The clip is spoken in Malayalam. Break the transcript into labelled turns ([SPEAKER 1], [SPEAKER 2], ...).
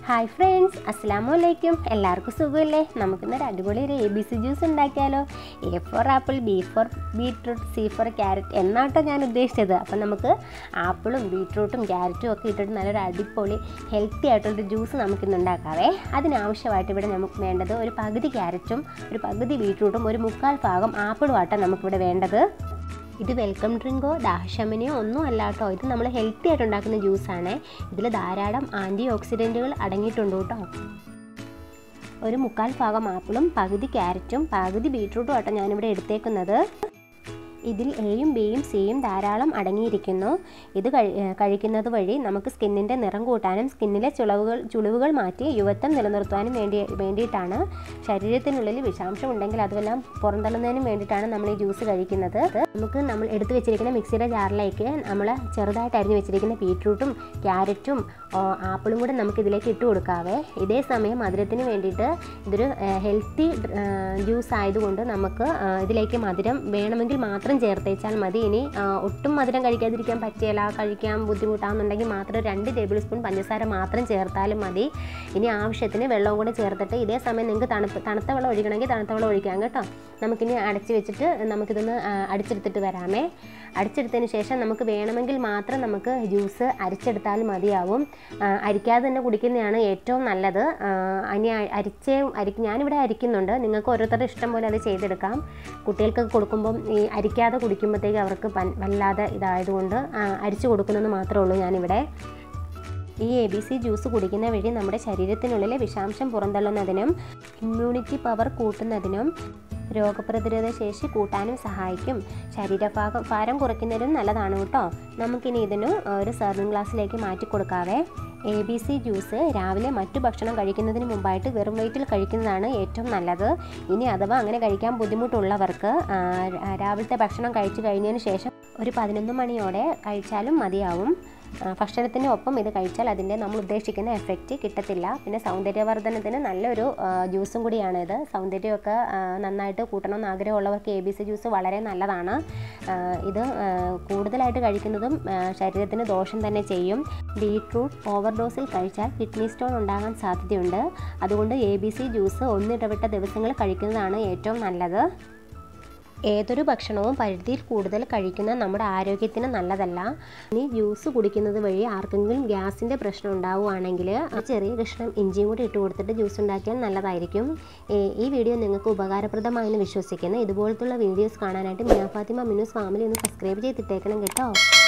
[SPEAKER 1] ഹായ് ഫ്രണ്ട്സ് അസ്സാം വലൈക്കും എല്ലാവർക്കും സുഖമല്ലേ നമുക്കിന്നൊരു അടിപൊളി ഒരു എ ബി സി ജ്യൂസ് ഉണ്ടാക്കിയാലോ A for apple B for beetroot C for carrot എന്നാട്ടോ ഞാൻ ഉദ്ദേശിച്ചത് അപ്പം നമുക്ക് ആപ്പിളും ബീട്രൂട്ടും ക്യാരറ്റും ഒക്കെ ഇട്ടിട്ട് നല്ലൊരു അടിപൊളി ഹെൽത്തി ആയിട്ടുള്ളൊരു ജ്യൂസ് നമുക്കിന്ന് ഉണ്ടാക്കാവേ അതിനാവശ്യമായിട്ട് ഇവിടെ നമുക്ക് വേണ്ടത് ഒരു പകുതി ക്യാരറ്റും ഒരു പകുതി ബീട്രൂട്ടും ഒരു മുക്കാൽ ഭാഗം ആപ്പിളും ആട്ടോ നമുക്കിവിടെ വേണ്ടത് ഇത് വെൽക്കം ഡ്രിങ്കോ ദാഹശമനയോ ഒന്നും അല്ല കേട്ടോ ഇത് നമ്മൾ ഹെൽത്തി ആയിട്ട് ഉണ്ടാക്കുന്ന ജ്യൂസാണ് ഇതിൽ ധാരാളം ആൻറ്റി ഓക്സിഡൻറ്റുകൾ അടങ്ങിയിട്ടുണ്ട് കേട്ടോ ഒരു മുക്കാൽ ഭാഗം ആപ്പിളും പകുതി ക്യാരറ്റും പകുതി ബീട്രൂട്ടും ആട്ടോ ഞാനിവിടെ എടുത്തേക്കുന്നത് ഇതിൽ എയും ബിയും സിയും ധാരാളം അടങ്ങിയിരിക്കുന്നു ഇത് കഴി കഴിക്കുന്നത് വഴി നമുക്ക് സ്കിന്നിൻ്റെ നിറം കൂട്ടാനും സ്കിന്നിലെ ചുളവുകൾ ചുളിവുകൾ മാറ്റി യുവത്വം നിലനിർത്താനും വേണ്ടി വേണ്ടിയിട്ടാണ് ശരീരത്തിനുള്ളിൽ വിഷാംശം ഉണ്ടെങ്കിൽ അതുമെല്ലാം പുറന്തള്ളുന്നതിനും വേണ്ടിയിട്ടാണ് നമ്മൾ ഈ ജ്യൂസ് കഴിക്കുന്നത് നമുക്ക് നമ്മൾ എടുത്തു വെച്ചിരിക്കുന്ന മിക്സിയുടെ ജാറിലേക്ക് നമ്മൾ ചെറുതായിട്ട് അരിഞ്ഞു വെച്ചിരിക്കുന്ന ബീട്രൂട്ടും ക്യാരറ്റും ആപ്പിളും കൂടെ നമുക്ക് ഇതിലേക്ക് ഇട്ട് കൊടുക്കാവേ ഇതേ സമയം മധുരത്തിന് വേണ്ടിയിട്ട് ഇതൊരു ഹെൽത്തി ജ്യൂസ് ആയതുകൊണ്ട് നമുക്ക് ഇതിലേക്ക് മധുരം വേണമെങ്കിൽ മാത്രം ചേർത്തേച്ചാൽ മതി ഇനി ഒട്ടും മധുരം കഴിക്കാതിരിക്കാൻ പറ്റിയല്ല കഴിക്കാൻ ബുദ്ധിമുട്ടാണെന്നുണ്ടെങ്കിൽ മാത്രം രണ്ട് ടേബിൾ സ്പൂൺ പഞ്ചസാര മാത്രം ചേർത്താലും മതി ഇനി ആവശ്യത്തിന് വെള്ളവും കൂടെ ചേർത്തിട്ട് ഇതേ സമയം നിങ്ങൾക്ക് തണുപ്പ് തണുത്ത വെള്ളം ഒഴിക്കണമെങ്കിൽ തണുത്ത വെള്ളം ഒഴിക്കാം കേട്ടോ നമുക്കിനി അടച്ച് വെച്ചിട്ട് നമുക്കിതൊന്ന് അടിച്ചെടുത്തിട്ട് വരാമേ അടിച്ചെടുത്തതിന് ശേഷം നമുക്ക് വേണമെങ്കിൽ മാത്രം നമുക്ക് ജ്യൂസ് അരിച്ചെടുത്താൽ മതിയാവും അരിക്കാതെ തന്നെ കുടിക്കുന്നതാണ് ഏറ്റവും നല്ലത് ഇനി അരിച്ചേ അരി ഞാനിവിടെ അരിക്കുന്നുണ്ട് നിങ്ങൾക്ക് ഓരോരുത്തരുടെ ഇഷ്ടം പോലെ അത് ചെയ്തെടുക്കാം കുട്ടികൾക്കൊക്കെ കൊടുക്കുമ്പം ഈ അരിക്കാതെ കുടിക്കുമ്പോഴത്തേക്ക് അവർക്ക് വല്ലാതെ ഇതായതുകൊണ്ട് അരിച്ചു കൊടുക്കുന്നെന്ന് മാത്രമേ ഉള്ളൂ ഞാനിവിടെ ഈ എ ബി സി ജ്യൂസ് കുടിക്കുന്ന വഴി നമ്മുടെ ശരീരത്തിനുള്ളിലെ വിഷാംശം പുറന്തള്ളുന്നതിനും ഇമ്മ്യൂണിറ്റി പവർ കൂട്ടുന്നതിനും രോഗപ്രതിരോധ ശേഷി കൂട്ടാനും സഹായിക്കും ശരീരഭാഗം ഭാരം കുറയ്ക്കുന്നതിനും നല്ലതാണ് കേട്ടോ നമുക്കിനി ഇതിന് ഒരു സെർവിങ് ഗ്ലാസ്സിലേക്ക് മാറ്റി കൊടുക്കാവേ എ ബി സി ജ്യൂസ് രാവിലെ മറ്റു ഭക്ഷണം കഴിക്കുന്നതിന് മുമ്പായിട്ട് വെറും വയറ്റിൽ കഴിക്കുന്നതാണ് ഏറ്റവും നല്ലത് ഇനി അഥവാ അങ്ങനെ കഴിക്കാൻ ബുദ്ധിമുട്ടുള്ളവർക്ക് രാവിലത്തെ ഭക്ഷണം കഴിച്ചു കഴിഞ്ഞതിന് ശേഷം ഒരു പതിനൊന്ന് മണിയോടെ കഴിച്ചാലും മതിയാവും ഭക്ഷണത്തിന് ഒപ്പം ഇത് കഴിച്ചാൽ അതിൻ്റെ നമ്മൾ ഉദ്ദേശിക്കുന്ന എഫക്റ്റ് കിട്ടത്തില്ല പിന്നെ സൗന്ദര്യവർദ്ധനത്തിന് നല്ലൊരു ജ്യൂസും കൂടിയാണ് ഇത് സൗന്ദര്യമൊക്കെ നന്നായിട്ട് കൂട്ടണമെന്ന് ആഗ്രഹമുള്ളവർക്ക് എ ബി സി ജ്യൂസ് വളരെ നല്ലതാണ് ഇത് കൂടുതലായിട്ട് കഴിക്കുന്നതും ശരീരത്തിന് ദോഷം തന്നെ ചെയ്യും ബീട്രൂട്ട് ഓവർഡോസിൽ കഴിച്ചാൽ കിഡ്നി സ്റ്റോൺ ഉണ്ടാകാൻ സാധ്യതയുണ്ട് അതുകൊണ്ട് എ ബി സി ജ്യൂസ് ഒന്നിടവിട്ട ദിവസങ്ങൾ കഴിക്കുന്നതാണ് ഏറ്റവും നല്ലത് ഏതൊരു ഭക്ഷണവും പരിധിയിൽ കൂടുതൽ കഴിക്കുന്ന നമ്മുടെ ആരോഗ്യത്തിന് നല്ലതല്ല ഇനി ജ്യൂസ് കുടിക്കുന്നത് വഴി ആർക്കെങ്കിലും ഗ്യാസിൻ്റെ പ്രശ്നം ഉണ്ടാവുകയാണെങ്കിൽ ചെറിയ കഷ്ണം ഇഞ്ചിയും കൂടി ഇട്ട് കൊടുത്തിട്ട് ജ്യൂസ് ഉണ്ടാക്കിയാൽ നല്ലതായിരിക്കും ഈ വീഡിയോ നിങ്ങൾക്ക് ഉപകാരപ്രദമായെന്ന് വിശ്വസിക്കുന്നു ഇതുപോലത്തുള്ള വീഡിയോസ് കാണാനായിട്ട് മിയാ ഫാത്തിമ മിനൂസ് ഫാമിലി ഒന്ന് സബ്സ്ക്രൈബ് ചെയ്തിട്ടേക്കണം കേട്ടോ